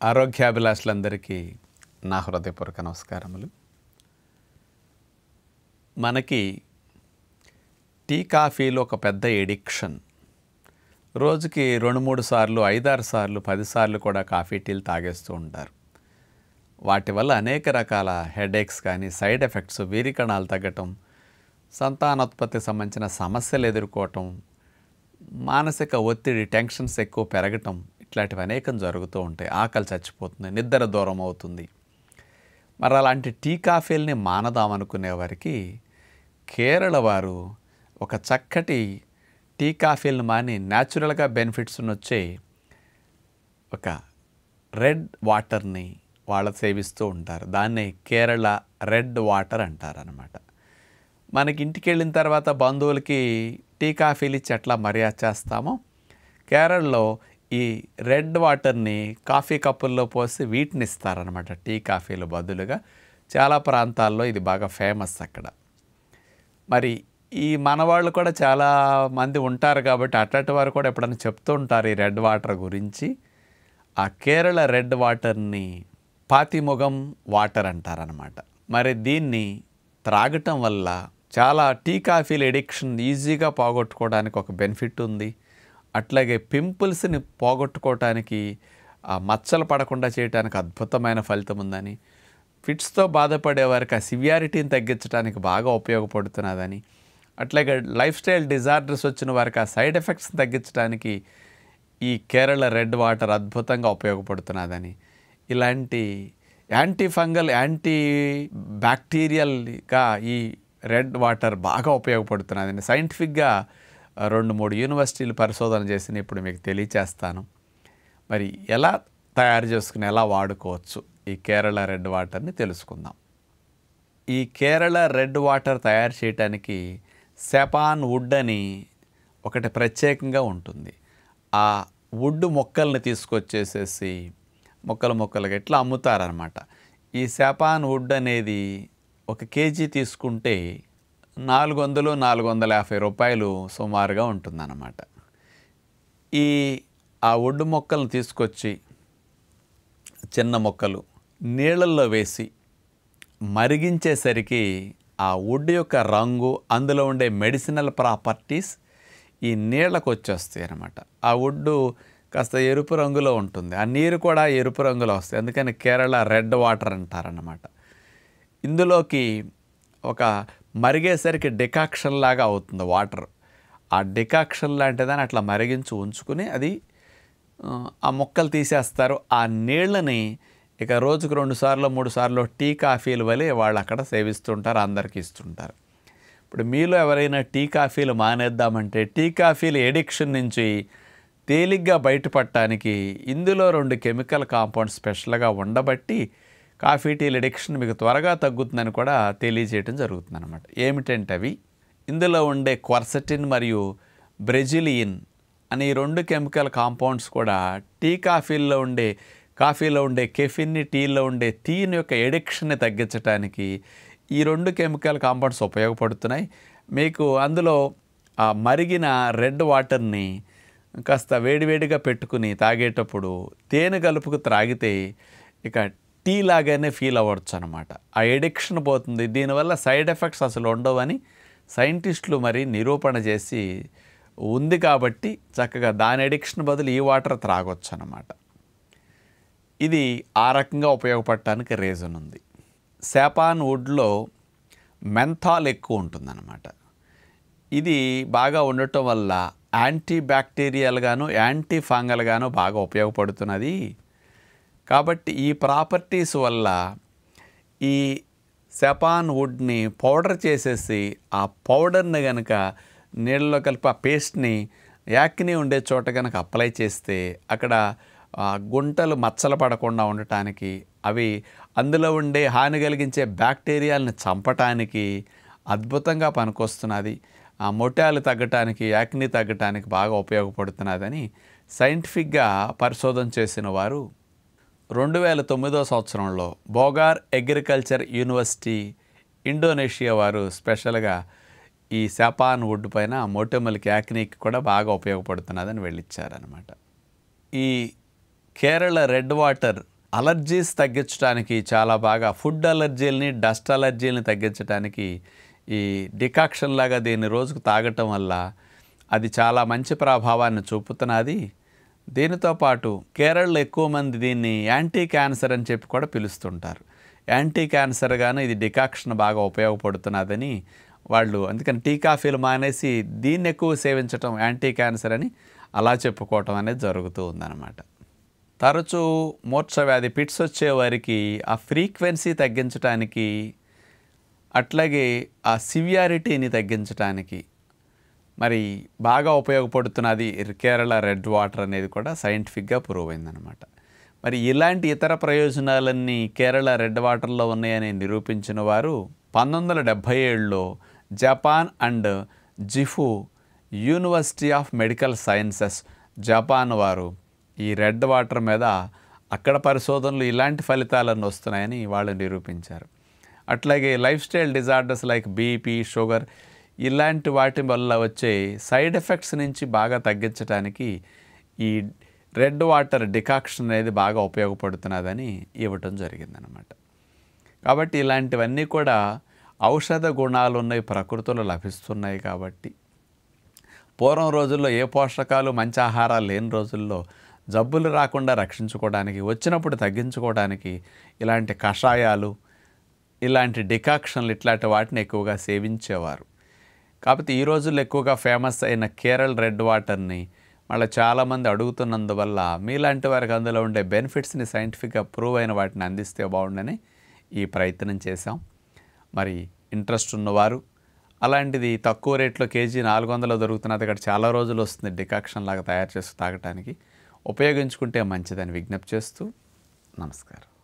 ఆరోగ్యాభిలాషులందరికీ నా హృదయపూర్వక నమస్కారములు మనకి టీ కాఫీలు ఒక పెద్ద ఎడిక్షన్ రోజుకి రెండు మూడు సార్లు ఐదారు సార్లు పది సార్లు కూడా కాఫీ టీలు తాగేస్తూ ఉంటారు వాటి వల్ల అనేక రకాల హెడేక్స్ కానీ సైడ్ ఎఫెక్ట్స్ వీరికణాలు తగ్గటం సంతానోత్పత్తికి సంబంధించిన సమస్యలు ఎదుర్కోవటం మానసిక ఒత్తిడి టెన్షన్స్ ఎక్కువ పెరగటం ఇట్లాంటివి అనేకం జరుగుతూ ఉంటాయి ఆకలి చచ్చిపోతుంది నిద్ర దూరం అవుతుంది మరి అలాంటి టీ కాఫీల్ని మానదామనుకునే వారికి కేరళ వారు ఒక చక్కటి టీ కాఫీలను మాని న్యాచురల్గా బెనిఫిట్స్ వచ్చే ఒక రెడ్ వాటర్ని వాళ్ళు సేవిస్తూ ఉంటారు దాన్ని కేరళ రెడ్ వాటర్ అంటారనమాట మనకి ఇంటికి వెళ్ళిన తర్వాత బంధువులకి టీ కాఫీలు ఇచ్చి ఎట్లా మర్యాద చేస్తామో కేరళలో ఈ రెడ్ వాటర్ని కాఫీ కప్పుల్లో పోసి వీటిని ఇస్తారనమాట టీ కాఫీలు బదులుగా చాలా ప్రాంతాల్లో ఇది బాగా ఫేమస్ అక్కడ మరి ఈ మనవాళ్ళు కూడా చాలా మంది ఉంటారు కాబట్టి అట్లాంటి వారు కూడా ఎప్పుడైనా చెప్తూ ఉంటారు ఈ రెడ్ వాటర్ గురించి ఆ కేరళ రెడ్ వాటర్ని పాతిముగం వాటర్ అంటారనమాట మరి దీన్ని త్రాగటం వల్ల చాలా టీ కాఫీల ఎడిక్షన్ ఈజీగా పోగొట్టుకోవడానికి ఒక బెనిఫిట్ ఉంది అట్లాగే పింపుల్స్ని పోగొట్టుకోవటానికి ఆ మచ్చలు పడకుండా చేయడానికి అద్భుతమైన ఫలితం ఉందని ఫిట్స్తో బాధపడే వారికి ఆ సివియారిటీని తగ్గించడానికి బాగా ఉపయోగపడుతున్నదని అట్లాగే లైఫ్ స్టైల్ డిజార్డర్స్ వచ్చిన వారికి ఆ సైడ్ ఎఫెక్ట్స్ తగ్గించడానికి ఈ కేరళ రెడ్ వాటర్ అద్భుతంగా ఉపయోగపడుతున్నదని ఇలాంటి యాంటీ ఫంగల్ యాంటీ బ్యాక్టీరియల్గా ఈ రెడ్ వాటర్ బాగా ఉపయోగపడుతున్నదని సైంటిఫిక్గా రెండు మూడు యూనివర్సిటీలు పరిశోధన చేసిన ఇప్పుడు మీకు తెలియచేస్తాను మరి ఎలా తయారు చేసుకుని ఎలా వాడుకోవచ్చు ఈ కేరళ రెడ్ వాటర్ని తెలుసుకుందాం ఈ కేరళ రెడ్ వాటర్ తయారు చేయడానికి సెపాన్ వుడ్ అని ఒకటి ప్రత్యేకంగా ఉంటుంది ఆ వుడ్ మొక్కల్ని తీసుకొచ్చేసేసి మొక్కలు మొక్కలుగా ఇట్లా అమ్ముతారనమాట ఈ సెపాన్ వుడ్ అనేది ఒక కేజీ తీసుకుంటే నాలుగు వందలు నాలుగు వందల యాభై రూపాయలు సుమారుగా ఉంటుందన్నమాట ఈ ఆ వుడ్ మొక్కలను తీసుకొచ్చి చిన్న మొక్కలు నీళ్ళల్లో వేసి మరిగించేసరికి ఆ వుడ్ యొక్క రంగు అందులో ఉండే మెడిసినల్ ప్రాపర్టీస్ ఈ నీళ్ళకు వచ్చేస్తాయి అన్నమాట ఆ వుడ్ కాస్త ఎరుపు రంగులో ఉంటుంది ఆ నీరు కూడా ఎరుపు రంగులో వస్తాయి అందుకని కేరళ రెడ్ వాటర్ అంటారన్నమాట ఇందులోకి ఒక మరిగేసరికి డికాక్షన్ లాగా అవుతుంది వాటర్ ఆ డికాక్షన్ లాంటిదని అట్లా మరిగించి ఉంచుకుని అది ఆ మొక్కలు తీసేస్తారు ఆ నీళ్ళని ఇక రోజుకు రెండు సార్లు మూడు సార్లు టీ కాఫీలు వలె వాళ్ళు అక్కడ సేవిస్తుంటారు అందరికి ఇస్తుంటారు ఇప్పుడు మీలో ఎవరైనా టీ కాఫీలు మానేద్దామంటే టీ కాఫీల ఎడిక్షన్ నుంచి తేలిగ్గా బయటపడటానికి ఇందులో రెండు కెమికల్ కాంపౌండ్స్ స్పెషల్గా ఉండబట్టి కాఫీ టీల ఎడిక్షన్ మీకు త్వరగా తగ్గుతుందని కూడా తెలియజేయడం జరుగుతుందన్నమాట ఏమిటంటే అవి ఇందులో ఉండే క్వర్సటిన్ మరియు బ్రెజిలియన్ అనే ఈ రెండు కెమికల్ కాంపౌండ్స్ కూడా టీ కాఫీల్లో ఉండే కాఫీలో ఉండే కెఫిన్ని టీలో ఉండే టీన్ యొక్క ఎడిక్షన్ని తగ్గించడానికి ఈ రెండు కెమికల్ కాంపౌండ్స్ ఉపయోగపడుతున్నాయి మీకు అందులో ఆ మరిగిన రెడ్ వాటర్ని కాస్త వేడివేడిగా పెట్టుకుని తాగేటప్పుడు తేనె కలుపుకు త్రాగితే ఇక టీ లాగానే ఫీల్ అవ్వచ్చు అనమాట ఆ ఎడిక్షన్ పోతుంది దీనివల్ల సైడ్ ఎఫెక్ట్స్ అసలు ఉండవని సైంటిస్టులు మరి నిరూపణ చేసి ఉంది కాబట్టి చక్కగా దాని ఎడిక్షన్ బదులు ఈ వాటర్ త్రాగొచ్చు అనమాట ఇది ఆ రకంగా ఉపయోగపడటానికి రీజన్ ఉంది శాపాన్ వుడ్లో మెంథాల్ ఎక్కువ ఉంటుందన్నమాట ఇది బాగా ఉండటం వల్ల యాంటీ బ్యాక్టీరియల్గాను యాంటీ ఫంగల్గాను బాగా ఉపయోగపడుతున్నది కాబట్టి ఈ ప్రాపర్టీస్ వల్ల ఈ సెపాన్ వుడ్ని పౌడర్ చేసేసి ఆ పౌడర్ని కనుక నీళ్ళలో కలిపి ఆ పేస్ట్ని యాక్ని ఉండే చోట కనుక అప్లై చేస్తే అక్కడ గుంటలు మచ్చలు పడకుండా ఉండటానికి అవి అందులో ఉండే హాని కలిగించే బ్యాక్టీరియాలను చంపటానికి అద్భుతంగా పనికొస్తున్నది ఆ మొట్టాలు తగ్గటానికి యాక్ని తగ్గటానికి బాగా ఉపయోగపడుతున్నదని సైంటిఫిక్గా పరిశోధన చేసిన వారు రెండు వేల తొమ్మిదో సంవత్సరంలో బోగార్ అగ్రికల్చర్ యూనివర్సిటీ ఇండోనేషియా వారు స్పెషల్గా ఈ శాపాన్ వుడ్ పైన మోటెమల్కి యాక్నీకి కూడా బాగా ఉపయోగపడుతున్నదని వెళ్ళిచ్చారనమాట ఈ కేరళ రెడ్ వాటర్ అలర్జీస్ తగ్గించడానికి చాలా బాగా ఫుడ్ అలర్జీలని డస్ట్ అలర్జీలని తగ్గించడానికి ఈ డికాక్షన్ లాగా దీన్ని రోజుకు తాగటం వల్ల అది చాలా మంచి ప్రభావాన్ని చూపుతున్నది దీనితో పాటు కేరళలో ఎక్కువ మంది దీన్ని యాంటీ క్యాన్సర్ అని చెప్పి కూడా పిలుస్తుంటారు యాంటీ క్యాన్సర్గాను ఇది డికాక్షన్ బాగా ఉపయోగపడుతున్నదని వాళ్ళు అందుకని టీ కాఫీలు మానేసి దీన్ని ఎక్కువ సేవించటం యాంటీ క్యాన్సర్ అని అలా చెప్పుకోవటం అనేది జరుగుతూ ఉందన్నమాట తరచూ మూర్ఛ వ్యాధి పిట్స్ వచ్చే వారికి ఆ ఫ్రీక్వెన్సీ తగ్గించడానికి అట్లాగే ఆ సివియారిటీని తగ్గించడానికి మరి బాగా ఉపయోగపడుతున్నది కేరళ రెడ్ వాటర్ అనేది కూడా సైంటిఫిక్గా ప్రూవ్ అయిందనమాట మరి ఇలాంటి ఇతర ప్రయోజనాలన్నీ కేరళ రెడ్ వాటర్లో ఉన్నాయని నిరూపించిన వారు పంతొమ్మిది వందల డెబ్భై ఏడులో Japan and Gifu university of medical sciences Japan వారు ఈ రెడ్ వాటర్ మీద అక్కడ పరిశోధనలు ఇలాంటి ఫలితాలను వస్తున్నాయని వాళ్ళు నిరూపించారు అట్లాగే lifestyle disorders like BP sugar ఇలాంటి వాటి వల్ల వచ్చే సైడ్ ఎఫెక్ట్స్ నుంచి బాగా తగ్గించడానికి ఈ రెడ్ వాటర్ డికాక్షన్ అనేది బాగా ఉపయోగపడుతున్నదని ఇవ్వటం జరిగిందనమాట కాబట్టి ఇలాంటివన్నీ కూడా ఔషధ గుణాలు ఉన్నాయి ప్రకృతిలో లభిస్తున్నాయి కాబట్టి పూర్వం రోజుల్లో ఏ పోషకాలు మంచి ఆహారాలు లేని రోజుల్లో జబ్బులు రాకుండా రక్షించుకోవడానికి వచ్చినప్పుడు తగ్గించుకోవడానికి ఇలాంటి కషాయాలు ఇలాంటి డికాక్షన్లు ఇట్లాంటి వాటిని ఎక్కువగా సేవించేవారు కాకపోతే ఈ రోజుల్లో ఎక్కువగా ఫేమస్ అయిన కేరళ రెడ్ వాటర్ని మళ్ళీ చాలామంది అడుగుతున్నందువల్ల మీలాంటి వారికి అందులో ఉండే బెనిఫిట్స్ని సైంటిఫిక్గా ప్రూవ్ అయిన వాటిని అందిస్తే బాగుండని ఈ ప్రయత్నం చేశాం మరి ఇంట్రెస్ట్ ఉన్నవారు అలాంటిది తక్కువ రేట్లో కేజీ నాలుగు వందలు దొరుకుతున్నది అక్కడ చాలా రోజులు వస్తుంది డికాక్షన్ లాగా తయారు చేసి తాగటానికి ఉపయోగించుకుంటే మంచిదని విజ్ఞప్తి చేస్తూ నమస్కారం